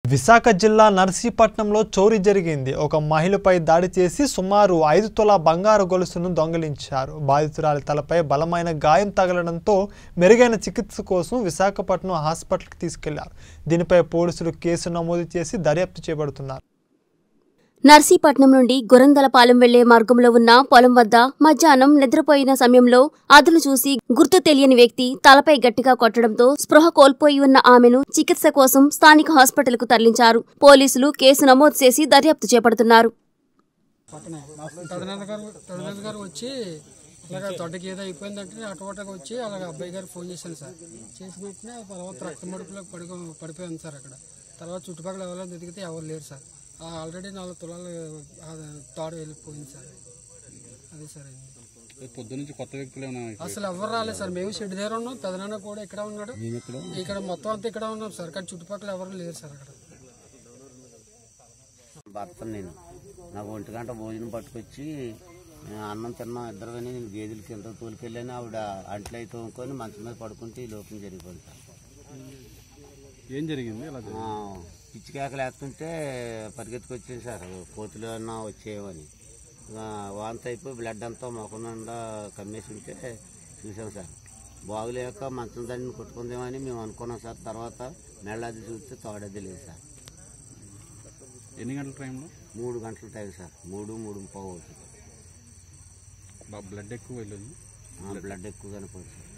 విశాఖ జిల్లా నర్సీపట్నంలో చోరీ జరిగింది ఒక మహిళపై దాడి చేసి సుమారు ఐదు తుల బంగారు గొలుసును దొంగిలించారు బాధితురాలి తలపై బలమైన గాయం తగలడంతో మెరుగైన చికిత్స కోసం విశాఖపట్నం హాస్పిటల్కి తీసుకెళ్లారు దీనిపై పోలీసులు కేసు నమోదు చేసి దర్యాప్తు చేపడుతున్నారు నర్సీపట్నం నుండి గురందలపాలెం వెళ్లే మార్గంలో ఉన్న పొలం వద్ద మధ్యాహ్నం నిద్రపోయిన సమయంలో అదును చూసి గుర్తు తెలియని వ్యక్తి తలపై గట్టిగా కొట్టడంతో స్పృహ కోల్పోయి ఉన్న ఆమెను చికిత్స కోసం స్థానిక హాస్పిటల్కు తరలించారు పోలీసులు కేసు నమోదు చేసి దర్యాప్తు చేపడుతున్నారు పక్కనే తదనంద గారు తదనంద గారు వచ్చి అలాగ తొడ్డకి ఏదో అయిపోయిందంటే అటువటగా వచ్చి అలాగ అబ్బాయి గారు ఫోన్ చేశాను సార్ చేసిన వెంటనే తర్వాత రక్త మడుపులో పడుకో పడిపోయాను సార్ అక్కడ తర్వాత చుట్టుపక్కల ఎవరైనా ఎదిగితే ఎవరు లేరు సార్ ఆల్రెడీ నాలుగు తులాలు ఆ, తాడు వెళ్ళిపోయింది సార్ అదే సార్ అయింది పొద్దు నుంచి కొత్త వ్యక్తులు ఏమైనా అసలు ఎవరు రాలేదు సార్ మేము షెడ్ దగ్గర ఉన్నాం పెదనాన్న కూడా ఇక్కడ ఉన్నాడు ఇక్కడ మొత్తం అంతా ఇక్కడ ఉన్నాం సార్ కానీ చుట్టుపక్కల ఎవరు లేరు సార్ అక్కడ భర్త నేను నాకు ఒంటి గంట భోజనం పట్టుకొచ్చి నేను అన్నం తిన్నాం ఇద్దరు కానీ నేను గేదెలకి వెళ్తా తోలికెళ్ళాను ఆవిడ అంట్లు అయితే తోముకొని మంచం మీద పడుకుంటే ఈ లోపం జరిగిపోయింది సార్ ఏం జరిగింది అలా ఆ, పిచ్చి కేకలు వేస్తుంటే పరిగెత్తుకొచ్చేది సార్ కోతులు అన్నా వచ్చేయమని ఆ, వాంతి అయిపోయి బ్లడ్ అంతా మొఖం నిండా కమ్మేసి ఉంటే చూసాం సార్ బాగులేక మంచం దండిని కొట్టుకుందామని మేము అనుకున్నాం సార్ తర్వాత నెలది చూస్తే తోడది లేదు సార్ ఎన్ని గంటల టైంలో మూడు గంటల టైం సార్ మూడు మూడు పావు అవుతుంది బాగా బ్లడ్ ఎక్కువ వెళ్ళింది ఆ, బ్లడ్ ఎక్కువగానే పోయింది సార్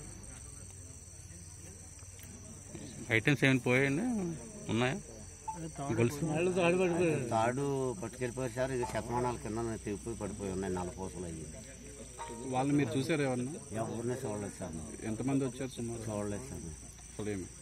ఐటమ్స్ ఏమైనా పోయాయండి ఉన్నాయా గొలుసు తాడు పట్టుకెళ్ళిపోయారు సార్ ఇది శతమానాల కింద తెగిపోయి పడిపోయి ఉన్నాయి నలపోసలు అయ్యి వాళ్ళు మీరు చూసారు ఎవరన్నా ఎవరిని చూడలేదు సార్ మేము. ఎంతమంది వచ్చారు సుమారు చూడలేదు సార్ మేము. అసలు ఏమి